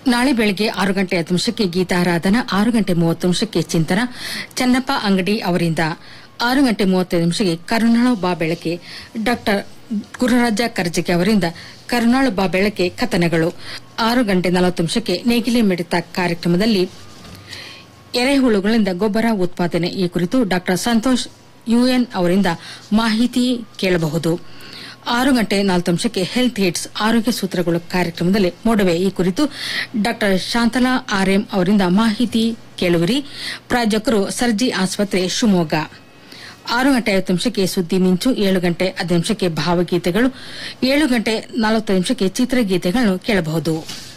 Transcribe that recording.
ನಾಳೆ ಬೆಳಗ್ಗೆ ಆರು ಗಂಟೆ ಹತ್ತು ನಿಮಿಷಕ್ಕೆ ಗೀತಾರಾಧನ ಆರು ಗಂಟೆ ಮೂವತ್ತು ನಿಮಿಷಕ್ಕೆ ಚಿಂತನ ಚನ್ನಪ್ಪ ಅಂಗಡಿ ಅವರಿಂದ ಆರು ಗಂಟೆ ಮೂವತ್ತೈದು ನಿಮಿಷಕ್ಕೆ ಕರುಣಾಳು ಬಾ ಬೆಳಕೆ ಡಾಕ್ಟರ್ ಗುರುರಾಜ ಕರ್ಜಗಿ ಅವರಿಂದ ಕರುಣಾಳು ಬಾ ಬೆಳಕೆ ಕಥನಗಳು ಆರು ಗಂಟೆ ನಲವತ್ತು ನಿಮಿಷಕ್ಕೆ ನೇಗಿಲೆ ಮಿಡಿತ ಕಾರ್ಯಕ್ರಮದಲ್ಲಿ ಎರೆಹುಳುಗಳಿಂದ ಗೊಬ್ಬರ ಉತ್ಪಾದನೆ ಈ ಕುರಿತು ಡಾಕ್ಟರ್ ಸಂತೋಷ್ ಯುಎನ್ ಅವರಿಂದ ಮಾಹಿತಿ ಕೇಳಬಹುದು ಆರು ಗಂಟೆ ನಾಲ್ಕು ನಿಮಿಷಕ್ಕೆ ಹೆಲ್ತ್ ಏಡ್ಸ್ ಆರೋಗ್ಯ ಸೂತ್ರಗಳು ಕಾರ್ಯಕ್ರಮದಲ್ಲಿ ಮೊಡವೆ ಈ ಕುರಿತು ಡಾಕ್ಟರ್ ಶಾಂತಲಾ ಆರ್ಎಂ ಅವರಿಂದ ಮಾಹಿತಿ ಕೇಳುವಿರಿ ಪ್ರಾಯೋಜಕರು ಸರ್ಜಿ ಆಸ್ಪತ್ರೆ ಶಿವಮೊಗ್ಗ ಆರು ಗಂಟೆ ಐವತ್ತು ನಿಮಿಷಕ್ಕೆ ಸುದ್ದಿ ಮಿಂಚು ಏಳು ಗಂಟೆ ಹತ್ತು ನಿಮಿಷಕ್ಕೆ ಭಾವಗೀತೆಗಳು ಏಳು ಗಂಟೆ ನಲವತ್ತು ನಿಮಿಷಕ್ಕೆ ಚಿತ್ರಗೀತೆಗಳನ್ನು ಕೇಳಬಹುದು